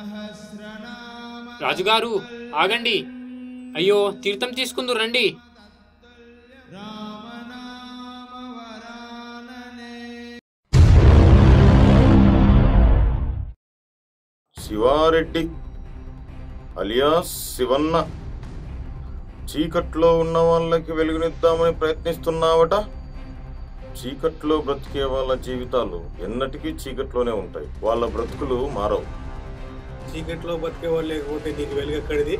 రాజుగారు ఆగండి అయ్యో తీర్థం తీసుకుందు రండి శివారెడ్డి అలియాస్ శివన్న చీకట్లో ఉన్న వాళ్ళకి వెలుగునిద్దామని ప్రయత్నిస్తున్నావట చీకట్లో బ్రతికే వాళ్ళ జీవితాలు ఎన్నటికీ చీకట్లోనే ఉంటాయి వాళ్ళ బ్రతుకులు మారవు చీకట్లో బతికే వాళ్ళు లేకపోతే నీకు వెలుగు ఎక్కడిది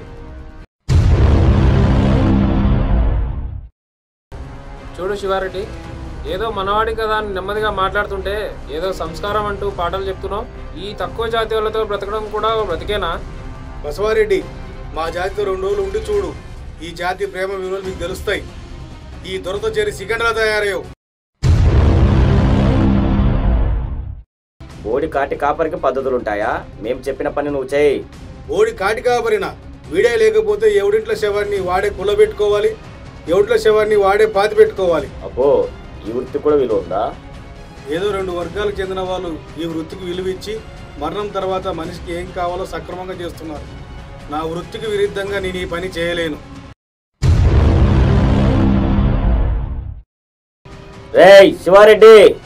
చూడు శివారెడ్డి ఏదో మనవాడి కదా అని నెమ్మదిగా మాట్లాడుతుంటే ఏదో సంస్కారం అంటూ పాటలు చెప్తున్నావు ఈ తక్కువ జాతి వాళ్ళతో బ్రతకడం కూడా ఓ బ్రతికేనా బసవారెడ్డి మా జాతితో రెండు రోజులు ఉండి చూడు ఈ జాతి ప్రేమ విలువలు మీకు తెలుస్తాయి ఈ దొరతో చేరి సికండ్లా తయారయ్యావు ఓడి కాటి కాపరికి పద్ధతులుంటాయా మేం చెప్పిన పని నువ్వు చేయి ఓడి కాటి కాబరిన వీడే లేకపోతే ఎవడింట్లో శవాన్ని వాడే కులబెట్టుకోవాలి ఎవడింట్లో శవాన్ని వాడే పాతి పెట్టుకోవాలి అబ్బో ఈ వృత్తి కూడా విలువ ఉందా ఏదో రెండు వర్గాలకు చెందిన వాళ్ళు ఈ వృత్తికి విలువ ఇచ్చి మరణం తర్వాత మనిషికి ఏం కావాలో సక్రమంగా చేస్తున్నారు నా వృత్తికి విరుద్ధంగా నేను ఈ పని చేయలేను రేయ్ శివారెడ్డి